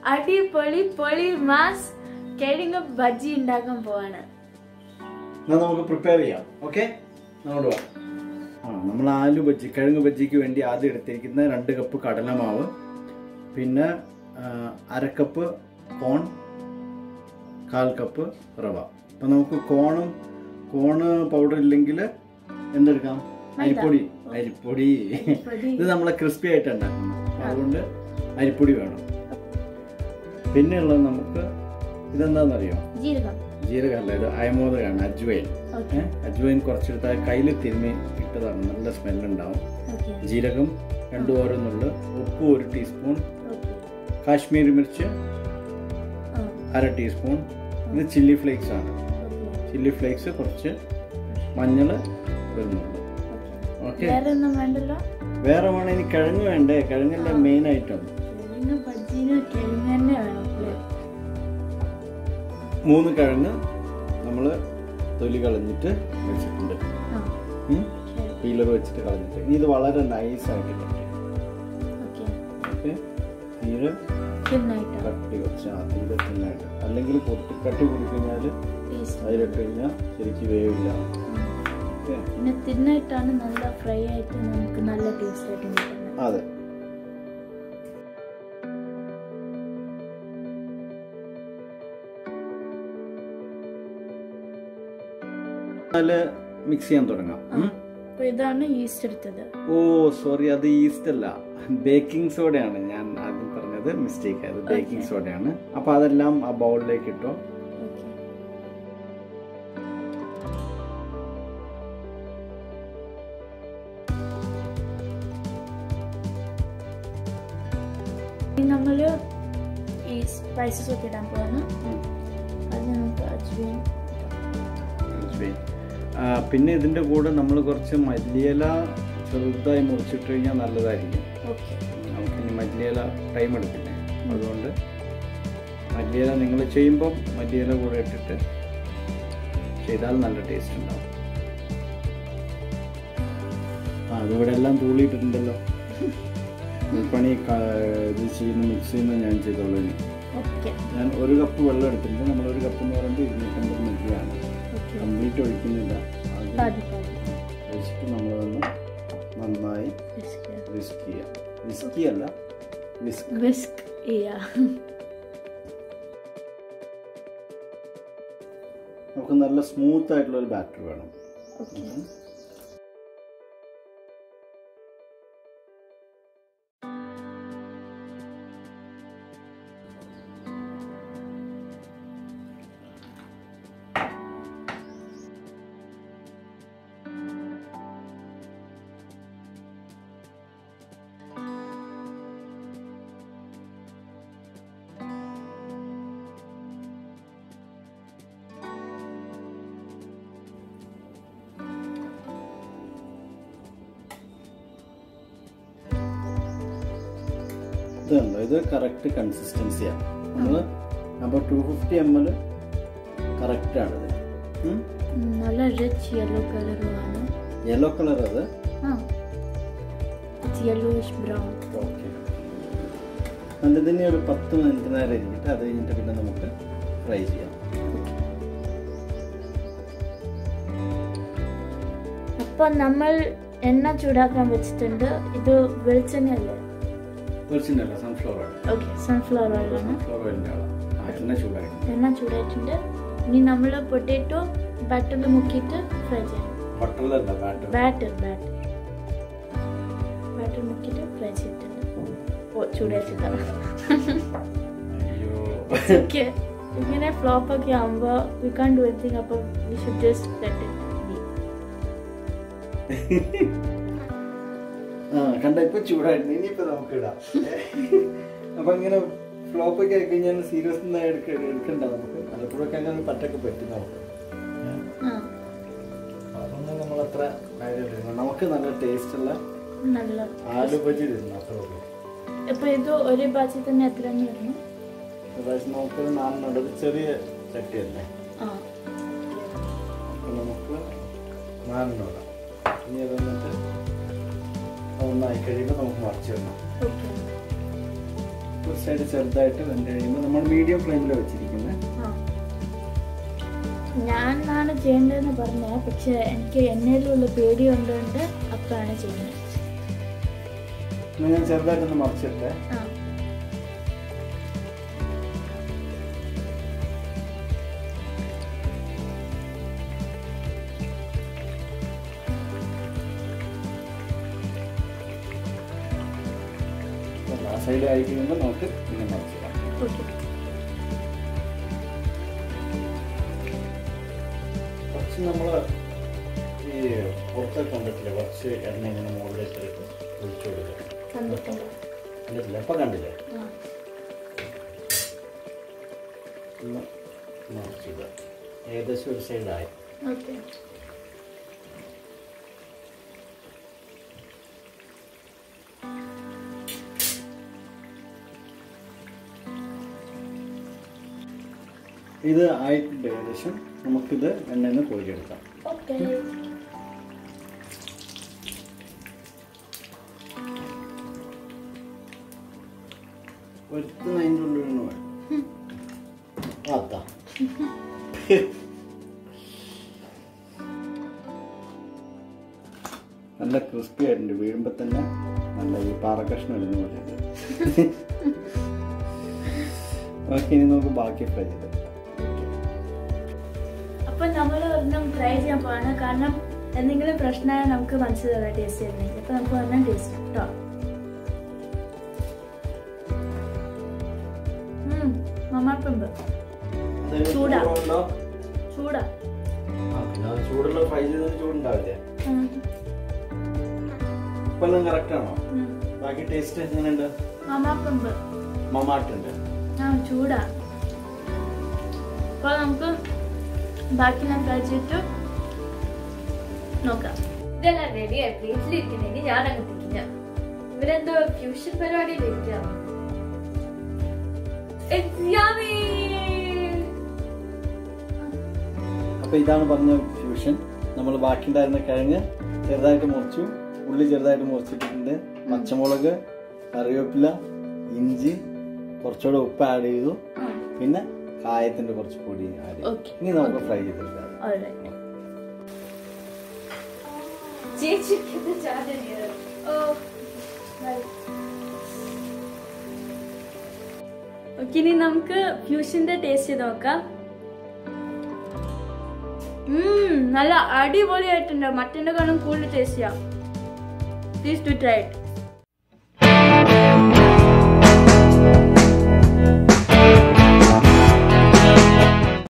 അടിപൊളി പൊളി മാസ് കിഴങ്ങ് ബജ്ജി ഉണ്ടാക്കാൻ പോവാണ് എന്നാൽ നമുക്ക് പ്രിപ്പയർ ചെയ്യാം ഓക്കെ അങ്ങോട്ട് പോവാം ആ നമ്മൾ ആലു ബജ്ജി കിഴങ്ങ് ബജ്ജിക്ക് വേണ്ടി ആദ്യം എടുത്തിരിക്കുന്ന രണ്ട് കപ്പ് കടലമാവ് പിന്നെ ആ, അര കപ്പ് കോൺ കാൽ കപ്പ് റവ അപ്പം നമുക്ക് കോണും കോണ് പൗഡർ ഇല്ലെങ്കിൽ എന്തെടുക്കാം അരിപ്പൊടി അരിപ്പൊടി ഇത് നമ്മളെ ക്രിസ്പി ആയിട്ട് ഉണ്ടാക്കുന്നത് അതുകൊണ്ട് അരിപ്പൊടി വേണം പിന്നെ ഉള്ളത് നമുക്ക് ഇതെന്താണെന്നറിയോ ജീരകം ജീരകമല്ല ഇത് അയമോദകമാണ് അജ്വൈൻ ഓക്കെ ഏഹ് അജ്വൈൻ കുറച്ചെടുത്താൽ കയ്യിൽ തിരുമ്മി ഇട്ടതാണ് നല്ല സ്മെല്ലുണ്ടാവും ഓക്കെ ജീരകം രണ്ടു ഓരോന്നുള്ളു ഉപ്പ് ഒരു ടീസ്പൂൺ ഓക്കെ കാശ്മീരി മിർച്ച് ആ അര ടീസ്പൂൺ ഇത് ചില്ലി ഫ്ലേക്സ് ആണ് ഓക്കെ ചില്ലി ഫ്ലേക്സ് കുറച്ച് മഞ്ഞൾ വരുന്നുള്ളൂ ഓക്കെ വേറെ ഒന്നും വേണ്ടല്ലോ വേറെ വേണം ഇനി കിഴങ്ങ് വേണ്ടേ കിഴങ്ങിന്റെ മെയിൻ ഐറ്റം കിഴങ്ങ് ബജ്ജിന് കിഴങ്ങ് തന്നെ വേണം അല്ലേ? മൂന്ന് കിഴങ്ങ് നമ്മൾ തൊലി കളഞ്ഞിട്ട് വെച്ചിട്ടുണ്ട് ആ ശരി പീലർ വെച്ചിട്ട് കളഞ്ഞിട്ട് ഇനി ഇത് വളരെ നൈസായിട്ട് കട്ട് ഓക്കെ ഓക്കെ തീരെ തിന്നായിട്ടോ കട്ടി വെച്ച് ആ തീരെ തിന്നായിട്ട് അല്ലെങ്കിൽ പൊട്ടി കട്ടി കുടിക്കഴിഞ്ഞാൽ ടേസ്റ്റ് അതിലിട്ട് കഴിഞ്ഞാൽ ശരിക്കും വേവില്ല ഓക്കെ പിന്നെ തിന്നായിട്ടാണ് നല്ല ഫ്രൈ ആയിട്ട് നമുക്ക് നല്ല ടേസ്റ്റ് ആയിട്ട് കിട്ടുന്നത് അതെ മിക്സ് ചെയ്യാൻ തുടങ്ങാം ഉം. അപ്പൊ ഇതാണ് ഈസ്റ്റ് എടുത്തത് ഓ സോറി അത് ഈസ്റ്റ് അല്ല ബേക്കിംഗ് സോഡയാണ് ഞാൻ ആദ്യം പറഞ്ഞത് മിസ്റ്റേക്ക് ആയത് ബേക്കിംഗ് സോഡയാണ് അപ്പൊ അതെല്ലാം ആ ബൗളിലേക്ക് ഇട്ടോ ഓക്കെ ഇനി നമ്മള് ഈ സ്പൈസസ് ഒക്കെ ഇടാൻ പോവാണ് അത് നമുക്ക് അജ്വൈൻ ഉം. ആ, പിന്നെ ഇതിന്റെ കൂടെ നമ്മൾ കുറച്ച് മല്ലിയില ചെറുതായി മുറിച്ചിട്ട് കഴിഞ്ഞാൽ നല്ലതായിരിക്കും ഓക്കെ നമുക്ക് ഇനി മല്ലിയില ടൈം എടുക്കില്ലേ അതുകൊണ്ട് മല്ലിയില നിങ്ങൾ ചെയ്യുമ്പം മല്ലിയില കൂടെ ഇട്ടിട്ട് ചെയ്താൽ നല്ല ടേസ്റ്റ് ഉണ്ടാവും ആ അതിവിടെ എല്ലാം തൂളിയിട്ടിട്ടുണ്ടല്ലോ ഈ പണി ക- ഇത് ചെയ്യുന്ന മിക്സ് ചെയ്യുന്ന ഞാൻ ചെയ്തോളൂ ഇനി ഓക്കെ ഞാൻ ഒരു കപ്പ് വെള്ളം എടുത്തിട്ടുണ്ട് നമ്മൾ ഒരു കപ്പ് എന്ന് പറയുമ്പോൾ ഇരുന്നൂറ്റമ്പത് മില്ലിയാണ് ഓക്കെ കംപ്ലീറ്റ് ഒഴിക്കുന്നില്ല ആദ്യം പാതി പാതി ഒഴിച്ചിട്ട് നമ്മളതൊന്ന് നന്നായി വിസ്ക് ചെയ്യാം വിസ്കി അല്ല വിസ്ക് വിസ്ക് ചെയ്യാ നമുക്ക് നല്ല സ്മൂത്ത് ആയിട്ടുള്ള ഒരു ബാറ്റർ വേണം ഓക്കെ ഇതുണ്ടോ ഇത് കറക്റ്റ് കൺസിസ്റ്റൻസിയാണ് നമ്മൾ number two fifty M L കറക്റ്റാണിത് നല്ല റിച്ച് യെല്ലോ കളറുമാണ് യെല്ലോ കളർ അത് ആ ഇറ്റ്സ് യെല്ലോയിഷ് ബ്രൗൺ ഓക്കെ നല്ലതിനെ ഒരു പത്ത് മിനിറ്റ് നേരം ഇരുന്നിട്ട് അത് കഴിഞ്ഞിട്ട് പിന്നെ നമുക്ക് ഫ്രൈ ചെയ്യാം അപ്പൊ നമ്മൾ എണ്ണ ചൂടാക്കാൻ വെച്ചിട്ടുണ്ട് ഇത് വെളിച്ചെണ്ണയല്ലേ വെളിച്ചെണ്ണല്ല സൺഫ്ലവർ ഓയിൽ ഓക്കെ സൺഫ്ലവർ ഓയിലാണ് സൺഫ്ലവർ ഓയിലിൻ്റെ ആളാണ് ആ എണ്ണ ചൂടായി എണ്ണ ചൂടായിട്ടുണ്ട് ഇനി നമ്മൾ പൊട്ടേറ്റോ ബാറ്ററിൽ മുക്കിയിട്ട് ഫ്രൈ ചെയ്യണം ബട്ടറിലല്ല ബാറ്റർ ബാറ്റർ ബാറ്റർ ബാറ്റർ മുക്കിയിട്ട് ഫ്രൈ ചെയ്തിട്ടുണ്ട് ഓ ചൂടായിട്ടില്ല അയ്യോ ഓക്കെ ഇങ്ങനെ ഫ്ലോപ്പ് ഒക്കെ ആകുമ്പോൾ വി കാൺ ഡു എനിങ് അപ്പോൾ we should just let it be ആ കണ്ട ഇപ്പൊ ചൂടായിരുന്നു ഇനിയിപ്പോ നമുക്ക് ഇടാം അപ്പൊ ഇങ്ങനെ ഫ്ലോപ്പ് ഒക്കെ ആയി കഴിഞ്ഞാൽ സീരിയസ് എടുക്കണ്ട നമുക്ക് പലപ്പോഴൊക്കെ അങ്ങനെ പറ്റൊക്കെ പറ്റും നമുക്ക് ആ അതൊന്നും നമ്മൾ അത്ര കാര്യമില്ല നമുക്ക് നല്ല ടേസ്റ്റ് ഉള്ള നല്ല ആലു ബജി തരുന്നു അത്രേ ഉള്ളൂ ഇപ്പൊ ഇത് ഒരു ബാച്ചിൽ തന്നെ എത്ര എണ്ണ ഇടണം അതായത് നമുക്ക് നാലെണ്ണം ഒരു ചെറിയ ചട്ടിയല്ലേ ആ അപ്പൊ നമുക്ക് നാലെണ്ണം ഇടാം ഇനി അത് എന്നിട്ട് ഒന്നായി കഴിയുമ്പോൾ നമുക്ക് മറിച്ചിടണം ഓക്കെ ഒരു സൈഡ് ചെറുതായിട്ട് വെന്ത് കഴിയുമ്പോൾ നമ്മൾ മീഡിയം ഫ്ലെയിമിൽ വെച്ചിരിക്കുന്നത് ആ. ഞാനാണ് ചെയ്യേണ്ടതെന്ന് പറഞ്ഞത് പക്ഷെ എനിക്ക് എന്നേലുള്ള പേടി കൊണ്ടുകൊണ്ട് അപ്പാണ് ചെയ്യുന്നത് എന്നാൽ ഞാൻ ചെറുതായിട്ടൊന്ന് മറിച്ചിട്ടെ ആ ആ സൈഡ് ആയി കഴിയുമ്പോൾ നമുക്ക് പിന്നെ മറിച്ചിടാം ഓക്കെ കുറച്ച് നമ്മൾ ഈ പുറത്തൊക്കെ കണ്ടിട്ടില്ല കുറച്ച് എണ്ണ ഇങ്ങനെ മുകളിലേക്ക് ഒഴിച്ചു കൊടുക്കുക കണ്ടിട്ടുണ്ട് കണ്ടിട്ടില്ല അപ്പം കണ്ടില്ലേ ആ ഒന്ന് മറിച്ചിടുക ഏകദേശം ഒരു സൈഡായി ഓക്കെ ഇത് ആയിട്ടുണ്ട് ഏകദേശം നമുക്കിത് എണ്ണയിൽ നിന്ന് കോരിയെടുക്കാം ഓക്കെ ഒരുത്തുന്ന അതിൻ്റെ ഉള്ളിൽ നിന്ന് വേണം അതാ നല്ല ക്രിസ്പി ആയിട്ടുണ്ട് വീഴുമ്പോൾ തന്നെ നല്ല ഈ പാറക്കഷ്ണം ഇടുന്ന പോലെ ഉണ്ട് ഓക്കെ ഇനി നമുക്ക് ബാക്കി ഫ്രൈ ചെയ്ത് അപ്പൊ നമ്മൾ ഒരെണ്ണം ട്രൈ ചെയ്യാൻ പോവാണ് കാരണം എന്തെങ്കിലും പ്രശ്നമായ നമുക്ക് മനസ്സിൽ തരാം ടേസ്റ്റ് ചെയ്യുന്നെങ്കിൽ അപ്പൊ നമുക്ക് ഒരെണ്ണം ടേസ്റ്റ് കേട്ടോ മമ്മാപ്പുമ്പ് ചൂടാ. ഉണ്ടോ ചൂടാ ആ പിന്നെ അത് ചൂടുള്ള ഫ്രൈ ചെയ്തത് ചൂടുണ്ടാവില്ലേ ഉം. ഇപ്പൊ എല്ലാം കറക്റ്റ് ആണോ ഉം. ബാക്കി ടേസ്റ്റ് എങ്ങനെയുണ്ട് മമ്മാപ്പുമ്പ് മമാട്ടുണ്ട് ആ ചൂടാ അപ്പൊ നമുക്ക് ബാക്കി ഞാൻ കഴിച്ചിട്ട് നോക്കാം ഇതെല്ലാം റെഡിയായി പ്ലേറ്റിലിരിക്കുന്നെങ്കിൽ ഞാൻ അങ്ങ് തിരിഞ്ഞ ഇവരെന്തോ ഫ്യൂഷൻ പരിപാടിയിലിരിക്കാം It's yummy! അപ്പൊ ഇതാണ് പറഞ്ഞ ഫ്യൂഷൻ നമ്മൾ ബാക്കി ഉണ്ടായിരുന്ന കിഴങ്ങ് ചെറുതായിട്ട് മുറിച്ചു ഉള്ളി ചെറുതായിട്ട് മുറിച്ചിട്ടിട്ടുണ്ട് പച്ചമുളക് കറിവേപ്പില ഇഞ്ചി കുറച്ചുകൂടെ ഉപ്പ് ആഡ് ചെയ്തു ആ പിന്നെ കായത്തിന്റെ കുറച്ച് പൊടി ആഡ് ചെയ്തു Okay. ഇനി നമുക്ക് ഫ്രൈ ചെയ്തെടുക്കാം alright. ചേച്ചിക്ക് ചാടരുത് Oh, right. ഓക്കെ ഇനി നമുക്ക് ഫ്യൂഷന്റെ ടേസ്റ്റ് ചെയ്ത് നോക്കാം ഉം, നല്ല അടിപൊളിയായിട്ടുണ്ട് മറ്റന്റെ കാണും കൂടുതൽ ടേസ്റ്റ് ചെയ്യാം പ്ലീസ് ടു ട്രൈ ഇറ്റ്